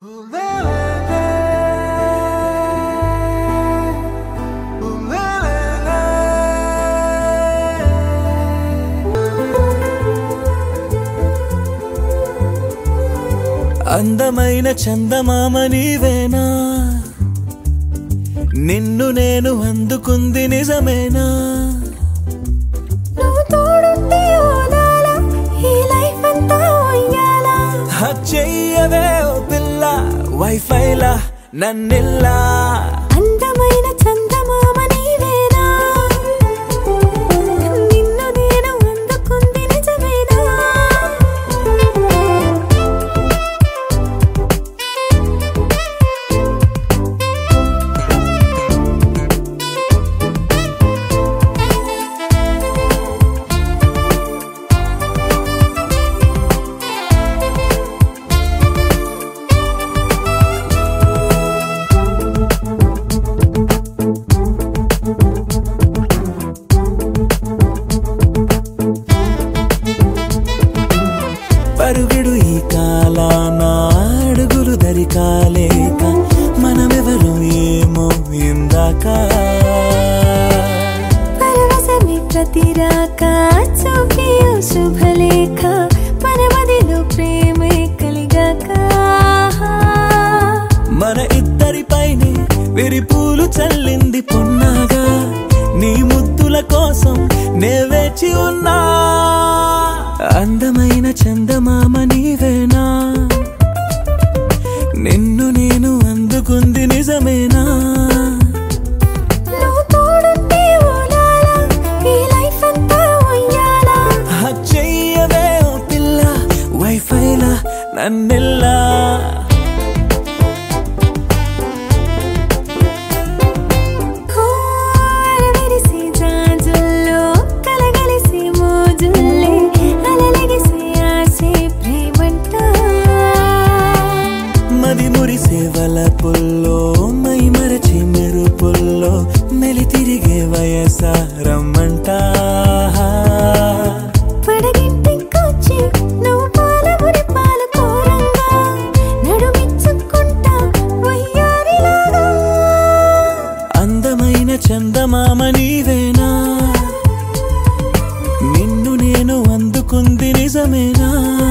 అందమైన చందమామ నీవేనా నిన్ను నేను అందుకుంది నిజమేనా నువ్వు తోడుంటే ఓదాల ఈ లైఫ్ అంతా ఉయ్యాలా హ చెయ్యవే ఓ పిల్ల వైఫైలా నన్నిల్లా అందమైన చందమామ నీవేనా నిన్ను నేను అందుకుంది నిజమేనా పరుగుడు ఈ కాలాన అడుగులు దరికాలేక మనమెవరు ఏమో ఇందాక పరవశమే ప్రతి రాక చూపి ఓ శుభలేఖ మన మదిలో ప్రేమే కలిగాక మన ఇద్దరిపైనే విరిపూలు చల్లింది పొన్నాగా నీ ముద్దుల కోసం నే వేచి ఉన్నా అందమైన చందమామ నీవేనా నిన్ను నేను అందుకుంది నిజమేనా నువ్వు తోడుంటే ఓలాలా ఈ లైఫ్ అంతా ఉయ్యాలా హ చెయ్యవే ఓ పిల్ల వైఫైలా నన్నెల్లా కోరవిరిసి జాజుల్లో కలగలిసి మోజుల్లే అలలగిసి ఆసే ప్రేమంట మది మురిసే వలపుల్లో మై మరచి మెరుపుల్లో మెలి తిరిగే వయసారమ్మంట పడగింటికొచ్చి నువ్వు పాలబురి పాలు కోరంగా నడుమిచ్చుకుంటా వయ్యారిలాగా అందమైన చందమామ నీవేనా నిన్ను నేను అందుకుంది నిజమేనా